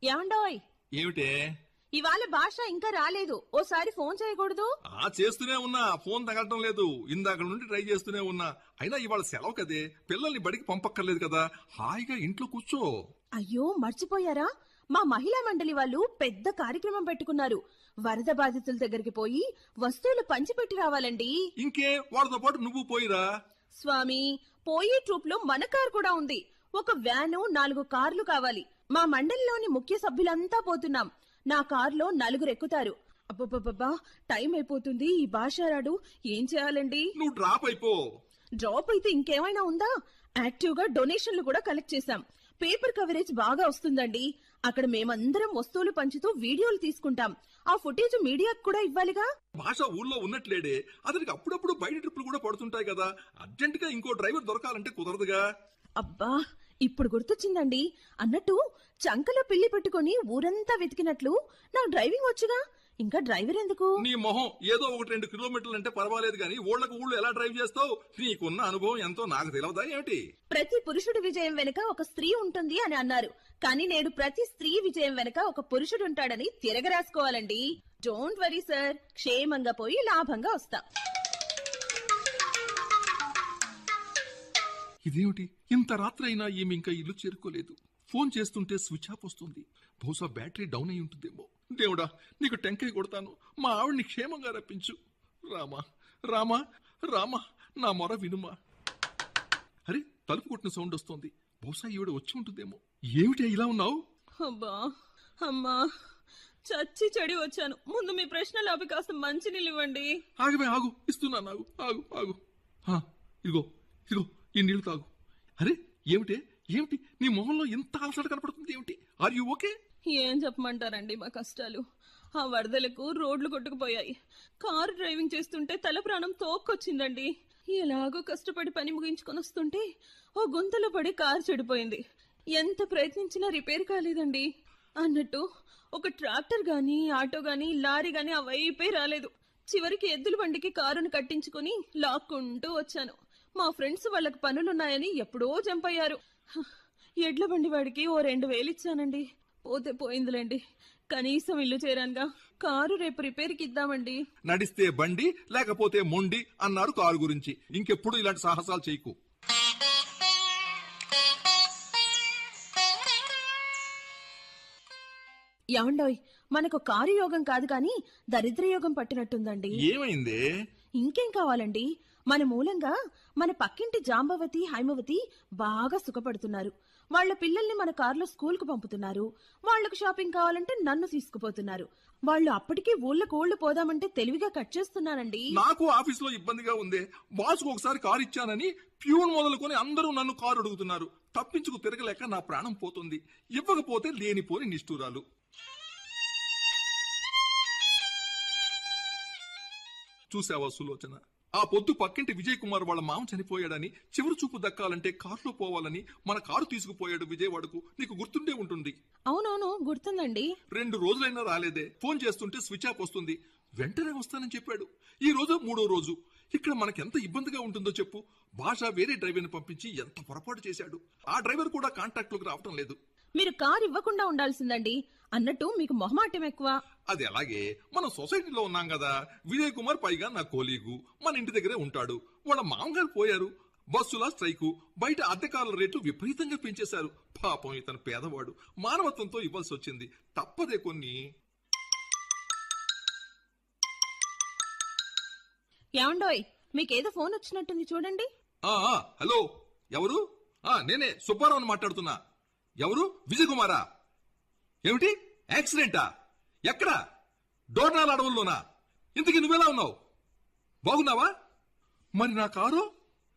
ఏమండోయ్ ఏమిటే ఇవాళ భాష ఇంకా రాలేదు ఓసారి ఫోన్ చేయకూడదు ఆ చేస్తూనే ఉన్నా ఫోన్ తగలటం లేదు ఇందాక నుండి ట్రై చేస్తూనే ఉన్నా అయినా ఇవాళ సెలవు కదే పిల్లల్ని బడికి పంపక్కర్లేదు కదా హాయిగా ఇంట్లో కూర్చో అయ్యో మర్చిపోయారా మా మహిళా మండలి వాళ్ళు పెద్ద కార్యక్రమం పెట్టుకున్నారు వరద బాధితుల దగ్గరికి పోయి వస్తువులు పంచిపెట్టి రావాలండి ఇంకే వాళ్ళతో పాటు నువ్వు పోయిరా స్వామి పోయే ట్రూప్ లో మన కార్ కూడా ఉంది ఒక వ్యాను నాలుగు కార్లు కావాలి మా మండలిలోని ముఖ్య సభ్యులంతా పోతున్నాం నా కార్లో నలుగురు ఎక్కుతారు అబ్బబ్బబ్బా టైం అయిపోతుంది ఈ భాషారాడు ఏం చేయాలండి నువ్వు డ్రాప్ అయిపో డ్రాప్ అయితే ఇంకేమైనా ఉందా యాక్టివ్ గా డొనేషన్లు కూడా కలెక్ట్ చేశాం పేపర్ కవరేజ్ బాగా వస్తుందండి అక్కడ మేమందరం వస్తువులు పంచుతూ వీడియోలు తీసుకుంటాం ఆ ఫుటేజ్ మీడియాకు కూడా ఇవ్వాలిగా భాష ఊళ్ళో ఉన్నట్లేడే అతనికి అప్పుడప్పుడు బయట ట్రిప్పులు కూడా పడుతుంటాయి కదా అర్జెంట్ గా ఇంకో డ్రైవర్ దొరకాలంటే కుదరదుగా అబ్బా ఇప్పుడు గుర్తొచ్చిందండి అన్నట్టు చంకలో పిల్లి పెట్టుకొని ఊరంతా వెతికినట్లు నాకు డ్రైవింగ్ వచ్చుగా ఇంకా డ్రైవర్ ఎందుకు నీ మొహం ఏదో ఒకటి రెండు కిలోమీటర్లు అంటే పర్వాలేదు కానీ ఊళ్ళకు ఊళ్ళు ఎలా డ్రైవ్ చేస్తావు నీకున్న అనుభవం ఎంతో నాకు తెలియదా ఏమిటి ప్రతి పురుషుడి విజయం వెనుక ఒక స్త్రీ ఉంటుంది అని అన్నారు కానీ నేడు ప్రతి స్త్రీ విజయం వెనుక ఒక పురుషుడు ఉంటాడని తిరగరాసుకోవాలండి డోంట్ వరీ సార్ క్షేమంగా పోయి లాభంగా వస్తా ఇదేమిటి ఇంత రాత్రి అయినా ఈమె ఇంకా ఇల్లు చేరుకోలేదు ఫోన్ చేస్తుంటే స్విచ్ ఆఫ్ వస్తుంది బహుశా బ్యాటరీ డౌన్ అయి ఉంటుందేమో దేవుడా నీకు టెంకాయ కొడతాను మా ఆవిడ్ని క్షేమంగా రప్పించు రామా రామా రామా నా మొర వినుమా అరే తలుపు కొట్టిన సౌండ్ వస్తోంది బహుశా ఈవిడ వచ్చి ఉంటుందేమో ఏమిటి ఇలా ఉన్నావు అబ్బా అమ్మా చచ్చి చెడి వచ్చాను ముందు మీ ప్రశ్నలు అవి కాస్త మంచినీళ్ళు ఇవ్వండి ఆగవే ఆగు ఇస్తున్నాను ఆగు ఆగు ఆగు హా, ఇదిగో ఇదిగో ఈ నీళ్లు తాగు అరే ఏమిటే ఏమిటి నీ మొహంలో ఇంత అలసట కనపడుతుంది ఏమిటి ఆర్ యు ఓకే ఏం చెప్పమంటారండి మా కష్టాలు ఆ వరదలకు రోడ్లు కొట్టుకుపోయాయి కారు డ్రైవింగ్ చేస్తుంటే తల ప్రాణం తోక్కొచ్చిందండి ఎలాగో కష్టపడి పని ముగించుకొని వస్తుంటే ఓ గుంతలో పడి కారు చెడిపోయింది ఎంత ప్రయత్నించినా రిపేర్ కాలేదండి అన్నట్టు ఒక ట్రాక్టర్ గాని ఆటో గాని లారీ గాని ఆ వైపే రాలేదు చివరికి ఎద్దుల బండికి కారును కట్టించుకుని లాక్కుంటూ వచ్చాను మా ఫ్రెండ్స్ వాళ్ళకి పనులున్నాయని ఎప్పుడో జంపయ్యారు హ, ఎడ్ల బండి వాడికి ఓ రెండు వేలు ఇచ్చానండి పోతే పోయిందిలేండి కనీసం ఇల్లు చేరానుగా కారు రేపు రిపేర్కి ఇద్దామండి నడిస్తే బండి లేకపోతే మొండి అన్నారు కారు గురించి ఇంకెప్పుడు ఇలాంటి సాహసాలు చేయకు ఏమండోయ్ మనకు కారు యోగం కాదు కానీ దరిద్ర యోగం పట్టినట్టుందండి ఏమైందే ఇంకేం కావాలండి మన మూలంగా మన పక్కింటి జాంబవతి హైమవతి బాగా సుఖపడుతున్నారు వాళ్ళ పిల్లల్ని మన కారులో స్కూల్ కు పంపుతున్నారు వాళ్లకు షాపింగ్ కావాలంటే నన్ను తీసుకుపోతున్నారు వాళ్ళు అప్పటికే ఊళ్ళకు ఊళ్ళు పోదామంటే తెలివిగా కట్ చేస్తున్నానండి నాకు ఆఫీస్ లో ఇబ్బందిగా ఉంది బాస్కు ఒకసారి కారు ఇచ్చానని ప్యూన్ మొదలుకొని అందరూ నన్ను కారు అడుగుతున్నారు తప్పించుకు తిరగలేక నా ప్రాణం పోతుంది ఇవ్వకపోతే లేనిపోని నిష్ఠూరాలు చూసావా సులోచన ఆ పొద్దు పక్కింటి విజయ్ కుమార్ వాళ్ళ మామ చనిపోయాడని చివరి చూపు దక్కాలంటే కారులో పోవాలని మన కారు తీసుకుపోయాడు విజయవాడకు నీకు గుర్తుండే ఉంటుంది అవునవును గుర్తుందండి రెండు రోజులైనా రాలేదే ఫోన్ చేస్తుంటే స్విచ్ ఆఫ్ వస్తుంది వెంటనే వస్తానని చెప్పాడు ఈ రోజు మూడో రోజు ఇక్కడ మనకెంత ఇబ్బందిగా ఉంటుందో చెప్పు భాష వేరే డ్రైవర్ని పంపించి ఎంత పొరపాటు చేశాడు ఆ డ్రైవర్ కూడా కాంటాక్ట్ లోకి రావటం లేదు మీరు కారు ఇవ్వకుండా ఉండాల్సిందండి అన్నట్టు మీకు మొహమాటం ఎక్కువ అది అలాగే మనం సొసైటీలో ఉన్నాం కదా విజయ్ కుమార్ పైగా నా కోలీగు మన ఇంటి దగ్గరే ఉంటాడు వాళ్ళ మామగారు పోయారు బస్సుల స్ట్రైకు బయట అద్దెకాల రేట్లు విపరీతంగా పెంచేశారు పాపం ఇతను పేదవాడు మానవత్వంతో ఇవ్వాల్సి వచ్చింది తప్పదే కొన్ని ఏమండోయ్ మీకేదో ఫోన్ వచ్చినట్టుంది చూడండి ఆ ఆ, హలో ఎవరు ఆ నేనే సుబ్బారావుని మాట్లాడుతున్నా ఎవరు విజయ్ కుమారా ఏమిటి యాక్సిడెంటా ఎక్కడ డోర్నాల్ అడవుల్లోనా ఇంతకీ నువ్వెలా ఉన్నావు బాగున్నావా మరి నా కారు